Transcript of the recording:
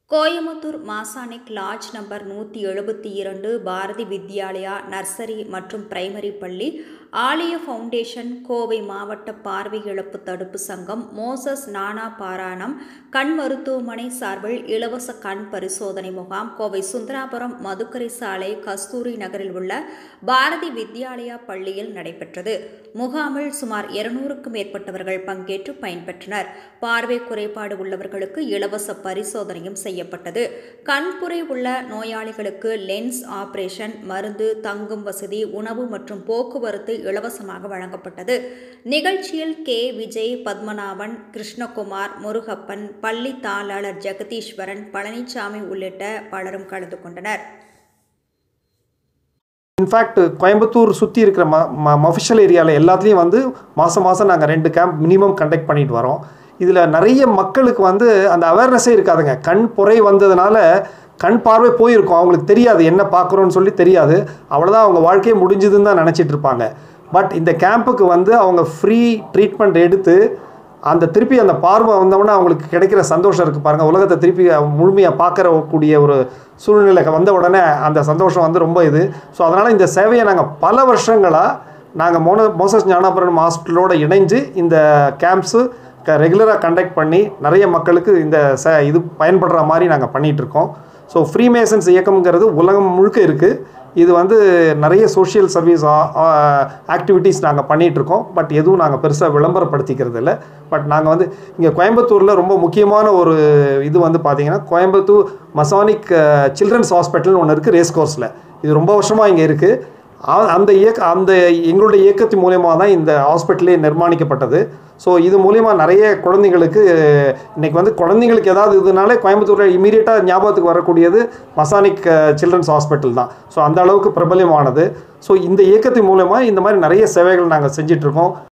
Coimbatore மாசானிக் lodge number நூற்றி எழுபத்தி இரண்டு பாரதி வித்யாலயா நர்சரி மற்றும் பிரைமரி பள்ளி ஆலய ஃபவுண்டேஷன் கோவை மாவட்ட பார்வை இழப்பு தடுப்பு சங்கம் மோசஸ் நானா பாராயணம் கண் மருத்துவமனை சார்பில் இலவச கண் பரிசோதனை முகாம் கோவை சுந்தராபுரம் மதுக்கரை சாலை கஸ்தூரி நகரில் உள்ள பாரதி வித்யாலயா பள்ளியில் நடைபெற்றது முகாமில் சுமார் இருநூறுக்கும் மேற்பட்டவர்கள் பங்கேற்று பயன்பெற்றனர் பார்வை குறைபாடு உள்ளவர்களுக்கு இலவச பரிசோதனையும் செய்யப்பட்டது கண்புரை உள்ள நோயாளிகளுக்கு லென்ஸ் ஆபரேஷன் மருந்து தங்கும் வசதி உணவு மற்றும் போக்குவரத்து இலவசமாக வழங்கப்பட்டது நிகழ்ச்சியில் கே விஜய் பத்மநாபன் கிருஷ்ணகுமார் முருகப்பன் பள்ளி தாளாளர் ஜெகதீஸ்வரன் பழனிசாமி உள்ளிட்ட பலரும் கலந்து கொண்டனர் இன்ஃபேக்ட் கோயம்புத்தூர் சுற்றி இருக்கிற ம ம மஃபிஷியல் ஏரியாவில் எல்லாத்துலேயும் வந்து மாதம் மாதம் நாங்கள் ரெண்டு கேம்ப் மினிமம் கண்டக்ட் பண்ணிட்டு வரோம் இதில் நிறைய மக்களுக்கு வந்து அந்த அவேர்னஸே இருக்காதுங்க கண் பொறை வந்ததுனால கண் பார்வை போயிருக்கும் அவங்களுக்கு தெரியாது என்ன பார்க்குறோன்னு சொல்லி தெரியாது அவ்வளோதான் அவங்க வாழ்க்கையே முடிஞ்சுதுன்னு தான் நினச்சிட்டு இருப்பாங்க பட் இந்த கேம்புக்கு வந்து அவங்க ஃப்ரீ ட்ரீட்மெண்ட் எடுத்து அந்த திருப்பி அந்த பார்வை வந்தோம்னா அவங்களுக்கு கிடைக்கிற சந்தோஷம் இருக்குது பாருங்கள் உலகத்தை திருப்பி முழுமையாக பார்க்கறக்கூடிய ஒரு சூழ்நிலை வந்த உடனே அந்த சந்தோஷம் வந்து ரொம்ப இது ஸோ அதனால் இந்த சேவையை நாங்கள் பல வருஷங்களாக நாங்கள் மோன மோசஸ் ஞானாபுரம் ஹாஸ்பிட்டலோடு இணைஞ்சு இந்த கேம்ப்ஸு க ரெகுலராக கண்டக்ட் பண்ணி நிறைய மக்களுக்கு இந்த ச இது பயன்படுற மாதிரி நாங்கள் பண்ணிகிட்ருக்கோம் ஸோ ஃப்ரீ மேசன்ஸ் இயக்கம்ங்கிறது உலகம் முழுக்க இருக்குது இது வந்து நிறைய சோஷியல் சர்வீஸ் ஆக்டிவிட்டீஸ் நாங்கள் பண்ணிகிட்ருக்கோம் பட் எதுவும் நாங்கள் பெருசாக விளம்பரப்படுத்திக்கிறது இல்லை பட் நாங்கள் வந்து இங்கே கோயம்புத்தூரில் ரொம்ப முக்கியமான ஒரு இது வந்து பார்த்திங்கன்னா கோயம்புத்தூர் மசானிக் சில்ட்ரன்ஸ் ஹாஸ்பிட்டல்னு ஒன்று இருக்குது ரேஸ் கோர்ஸில் இது ரொம்ப வருஷமாக இங்கே இருக்குது அந்த இயக்க அந்த எங்களுடைய இயக்கத்தின் மூலயமா தான் இந்த ஹாஸ்பிட்டலே நிர்மாணிக்கப்பட்டது ஸோ இது மூலிமா நிறைய குழந்தைங்களுக்கு இன்றைக்கி வந்து குழந்தைங்களுக்கு ஏதாவது இதுனாலே கோயம்புத்தூரில் இமீடியட்டாக ஞாபகத்துக்கு வரக்கூடியது மசானிக் சில்ட்ரன்ஸ் ஹாஸ்பிட்டல் தான் ஸோ அந்த அளவுக்கு பிரபலமானது ஸோ இந்த இயக்கத்தின் மூலமாக இந்த மாதிரி நிறைய சேவைகள் நாங்கள் செஞ்சிட்ருக்கோம்